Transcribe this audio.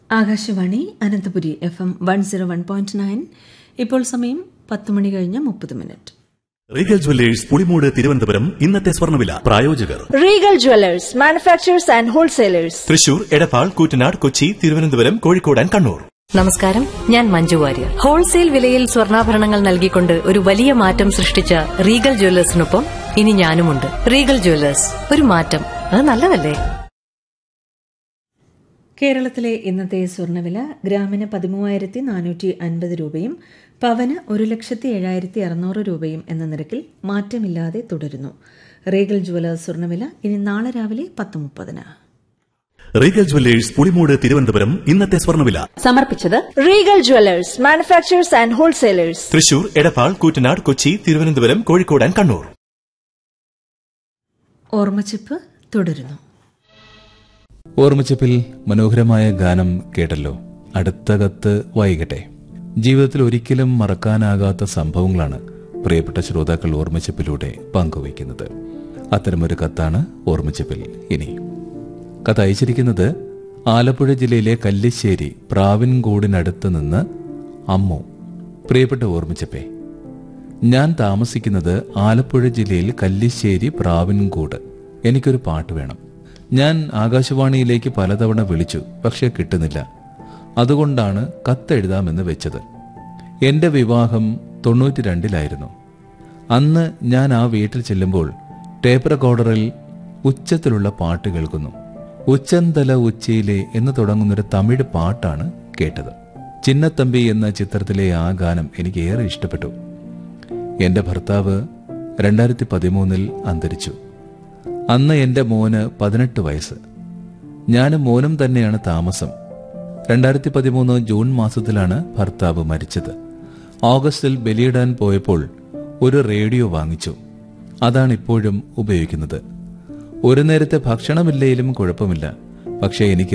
Akashvani Ananthapuri F M one zero one point nine ഇപ്പോൾ സമയം പത്ത് മണി കഴിഞ്ഞ് മുപ്പത് minute Regal Jewellers Pulimoodu Thiruvananthapuram ഇന്നത്തെ സ്വർണ്ണവില പ്രായോജകർ Regal Jewellers manufacturers and wholesalers Thrissur Edappal Koottanad Kochi Thiruvananthapuram Kozhikode and Kannur നമസ്കാരം ഞാൻ മഞ്ജു വാര്യർ ഹോൾസെയിൽ വിലയിൽ സ്വർണ്ണാഭരണങ്ങൾ നൽകിക്കൊണ്ട് ഒരു വലിയ മാറ്റം സൃഷ്ടിച്ച റീഗൽ ജ്വല്ലേഴ്സിനൊപ്പം ഇനി ഞാനുമുണ്ട് റീഗൽ ജ്വല്ലേഴ്സ് ഒരു മാറ്റം അത് നല്ലതല്ലേ കേരളത്തിലെ ഇന്നത്തെ സ്വർണ്ണവില ഗ്രാമിന് പതിമൂവായിരത്തി നാനൂറ്റി അൻപത് രൂപയും പവന് ഒരു ലക്ഷത്തി ഏഴായിരത്തി അറുന്നൂറ് രൂപയും എന്ന നിരക്കിൽ മാറ്റമില്ലാതെ തുടരുന്നു റീഗൽ ജുവലേഴ്സ് സ്വർണ്ണവില ഇനി നാളെ രാവിലെ പത്ത് മുപ്പതിന് റീഗൽ ജ്വല്ലേഴ്സ് പുളിമൂട് തിരുവനന്തപുരം ഇന്നത്തെ സ്വർണ്ണവില സമർപ്പിച്ചത് Regal Jewellers manufacturers and wholesalers Thrissur Edappal Koottanad Kochi Thiruvananthapuram Kozhikode and Kannur ഓർമ്മച്ചിപ്പ് തുടരുന്നു ഓർമ്മച്ചപ്പിൽ മനോഹരമായ ഗാനം കേട്ടല്ലോ അടുത്ത കത്ത് വായിക്കട്ടെ ജീവിതത്തിൽ ഒരിക്കലും മറക്കാനാകാത്ത സംഭവങ്ങളാണ് പ്രിയപ്പെട്ട ശ്രോതാക്കൾ ഓർമ്മച്ചപ്പിലൂടെ പങ്കുവയ്ക്കുന്നത് അത്തരമൊരു കത്താണ് ഓർമ്മച്ചപ്പിൽ ഇനി കത്ത് അയച്ചിരിക്കുന്നത് ആലപ്പുഴ ജില്ലയിലെ കല്ലിശ്ശേരി പ്രാവിൻകൂടിനടുത്ത് നിന്ന് അമ്മു പ്രിയപ്പെട്ട ഓർമ്മച്ചപ്പേ ഞാൻ താമസിക്കുന്നത് ആലപ്പുഴ ജില്ലയിൽ കല്ലിശ്ശേരി പ്രാവിൻകൂട് എനിക്കൊരു പാട്ട് വേണം ഞാൻ ആകാശവാണിയിലേക്ക് പലതവണ വിളിച്ചു പക്ഷെ കിട്ടുന്നില്ല അതുകൊണ്ടാണ് കത്തെഴുതാമെന്ന് വെച്ചത് എന്റെ വിവാഹം തൊണ്ണൂറ്റി രണ്ടിലായിരുന്നു അന്ന് ഞാൻ ആ വീട്ടിൽ ചെല്ലുമ്പോൾ ടേപ്പ് റെക്കോർഡറിൽ ഉച്ചത്തിലുള്ള പാട്ട് കേൾക്കുന്നു ഉച്ചന്തല ഉച്ചയിലെ എന്ന് തുടങ്ങുന്നൊരു തമിഴ് പാട്ടാണ് കേട്ടത് ചിന്നത്തമ്പി എന്ന ചിത്രത്തിലെ ആ ഗാനം എനിക്ക് ഏറെ ഇഷ്ടപ്പെട്ടു എന്റെ ഭർത്താവ് രണ്ടായിരത്തി പതിമൂന്നിൽ അന്തരിച്ചു അന്ന് എന്റെ മോന് പതിനെട്ട് വയസ്സ് ഞാനും മോനും തന്നെയാണ് താമസം രണ്ടായിരത്തി പതിമൂന്ന് ജൂൺ മാസത്തിലാണ് ഭർത്താവ് മരിച്ചത് ഓഗസ്റ്റിൽ ബലിയിടാൻ പോയപ്പോൾ ഒരു റേഡിയോ വാങ്ങിച്ചു അതാണ് ഇപ്പോഴും ഉപയോഗിക്കുന്നത് ഒരു നേരത്തെ ഭക്ഷണമില്ലേലും കുഴപ്പമില്ല പക്ഷേ എനിക്ക്